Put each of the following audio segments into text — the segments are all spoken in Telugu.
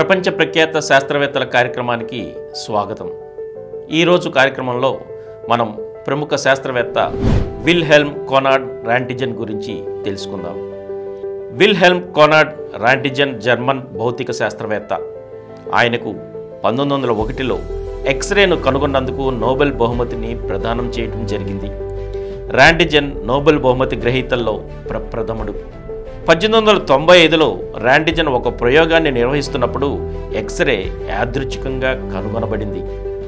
ప్రపంచ ప్రఖ్యాత శాస్త్రవేత్తల కార్యక్రమానికి స్వాగతం ఈరోజు కార్యక్రమంలో మనం ప్రముఖ శాస్త్రవేత్త విల్ హెల్మ్ కోనాడ్ రాంటిజన్ గురించి తెలుసుకుందాం Wilhelm Conrad Roentgen German భౌతిక శాస్త్రవేత్త ఆయనకు పంతొమ్మిది వందల ఒకటిలో ఎక్స్రేను కనుగొన్నందుకు నోబెల్ బహుమతిని ప్రదానం చేయడం జరిగింది రాంటిజన్ నోబెల్ బహుమతి గ్రహీతల్లో ప్రప్రథముడు పద్దెనిమిది వందల తొంభై ఐదులో రాంటిజన్ ఒక ప్రయోగాన్ని నిర్వహిస్తున్నప్పుడు ఎక్స్రే యాదృచ్ఛికంగా కనుగొనబడింది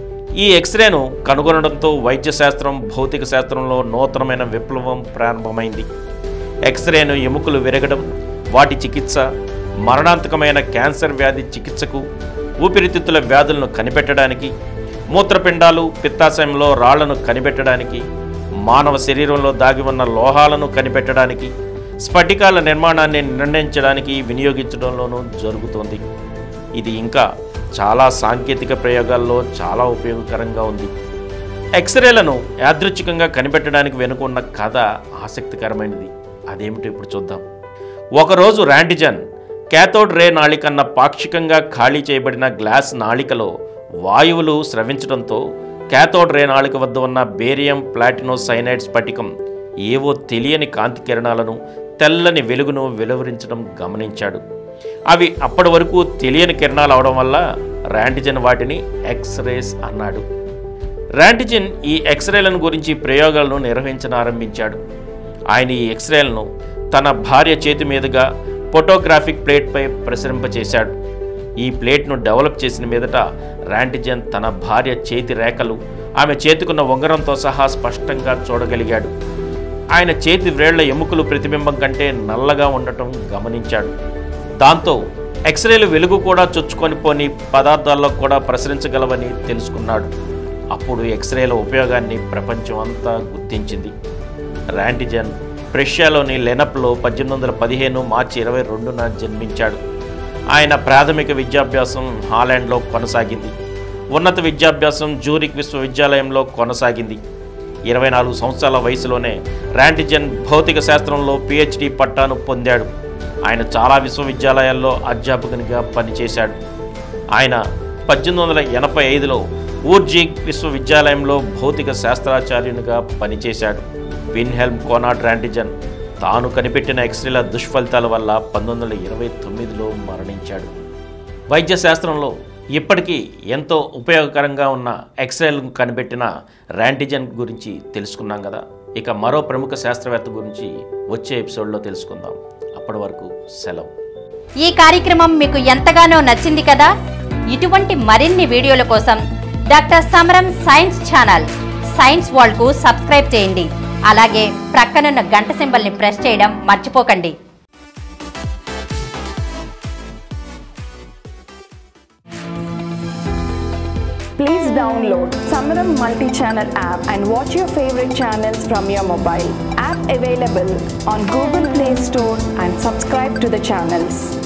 ఈ ఎక్స్రేను కనుగొనడంతో వైద్య శాస్త్రం భౌతిక శాస్త్రంలో నూతనమైన విప్లవం ప్రారంభమైంది ఎక్స్రేను ఎముకలు విరగడం వాటి చికిత్స మరణాంతకమైన క్యాన్సర్ వ్యాధి చికిత్సకు ఊపిరితిత్తుల వ్యాధులను కనిపెట్టడానికి మూత్రపిండాలు పిత్తాశయంలో రాళ్లను కనిపెట్టడానికి మానవ శరీరంలో దాగి ఉన్న లోహాలను కనిపెట్టడానికి స్ఫటికాల నిర్మాణాన్ని నిర్ణయించడానికి వినియోగించడంలోనూ జరుగుతోంది ఇది ఇంకా చాలా సాంకేతిక ప్రయోగాల్లో చాలా ఉపయోగకరంగా ఉంది ఎక్స్రేలను యాదృచ్ఛికంగా కనిపెట్టడానికి వెనుకున్న కథ ఆసక్తికరమైనది అదేమిటో ఇప్పుడు చూద్దాం ఒకరోజు ర్యాంటిజన్ క్యాథోడ్ రే నాళికన్న పాక్షికంగా ఖాళీ చేయబడిన గ్లాస్ నాళికలో వాయువులు స్రవించడంతో క్యాథోడ్ రే నాళిక వద్ద ఉన్న బేరియం ప్లాటినో సైనైడ్ స్ఫటికం ఏవో తెలియని కాంతి కిరణాలను తెల్లని వెలుగును వెలువరించడం గమనించాడు అవి అప్పటి వరకు తెలియని కిరణాలు అవడం వల్ల ర్యాంటిజన్ వాటిని ఎక్స్రేస్ అన్నాడు ర్యాంటిజిన్ ఈ ఎక్స్రేలను గురించి ప్రయోగాలను నిర్వహించనారంభించాడు ఆయన ఈ ఎక్స్రేలను తన భార్య చేతి మీదుగా ఫోటోగ్రాఫిక్ ప్లేట్పై ప్రసరింపచేశాడు ఈ ప్లేట్ను డెవలప్ చేసిన మీదట ర్యాంటిజన్ తన భార్య చేతి రేఖలు ఆమె చేతికున్న ఉంగరంతో సహా స్పష్టంగా చూడగలిగాడు ఆయన చేతి వ్రేళ్ల ఎముకలు ప్రతిబింబం కంటే నల్లగా ఉండటం గమనించాడు దాంతో ఎక్స్రేలు వెలుగు కూడా చొచ్చుకొని పోని పదార్థాల్లో కూడా ప్రసరించగలవని తెలుసుకున్నాడు అప్పుడు ఎక్స్రేల ఉపయోగాన్ని ప్రపంచం అంతా గుర్తించింది ర్యాంటిజన్ ప్రష్యాలోని లెనప్లో పద్దెనిమిది వందల పదిహేను మార్చి ఇరవై రెండున జన్మించాడు ఆయన ప్రాథమిక విద్యాభ్యాసం హాలాండ్లో కొనసాగింది ఉన్నత విద్యాభ్యాసం జూరిక్ విశ్వవిద్యాలయంలో కొనసాగింది ఇరవై నాలుగు సంవత్సరాల వయసులోనే ర్యాంటిజన్ భౌతిక శాస్త్రంలో పిహెచ్డి పట్టాను పొందాడు ఆయన చాలా విశ్వవిద్యాలయాల్లో అధ్యాపకునిగా పనిచేశాడు ఆయన పద్దెనిమిది వందల ఎనభై ఐదులో ఊర్జిక్ విశ్వవిద్యాలయంలో భౌతిక శాస్త్రాచార్యునిగా పనిచేశాడు విన్హెల్మ్ కోనాడ్ ర్యాంటిజన్ తాను కనిపెట్టిన ఎక్స్రేల దుష్ఫలితాల వల్ల పంతొమ్మిది వందల ఇరవై తొమ్మిదిలో మరణించాడు వైద్య శాస్త్రంలో ఇప్పటికీ ఎంతో ఉపయోగకరంగా ఉన్న ఎక్స్రేలను కనిపెట్టిన ర్యాంటిజన్ గురించి తెలుసుకున్నాం కదా ఇక మరో ప్రముఖ శాస్త్రవేత్త గురించి వచ్చే ఎపిసోడ్లో తెలుసుకుందాం అప్పటి వరకు సెలవు ఈ కార్యక్రమం మీకు ఎంతగానో నచ్చింది కదా ఇటువంటి మరిన్ని వీడియోల కోసం doctor Samaram science channel science world కు సబ్స్క్రైబ్ చేయండి అలాగే ప్రక్కనున్న గంట సింబల్ ని ప్రెస్ చేయడం మర్చిపోకండి Please download Samaram multi-channel app and watch your favorite channels from your mobile. App available on Google Play Store and subscribe to the channels.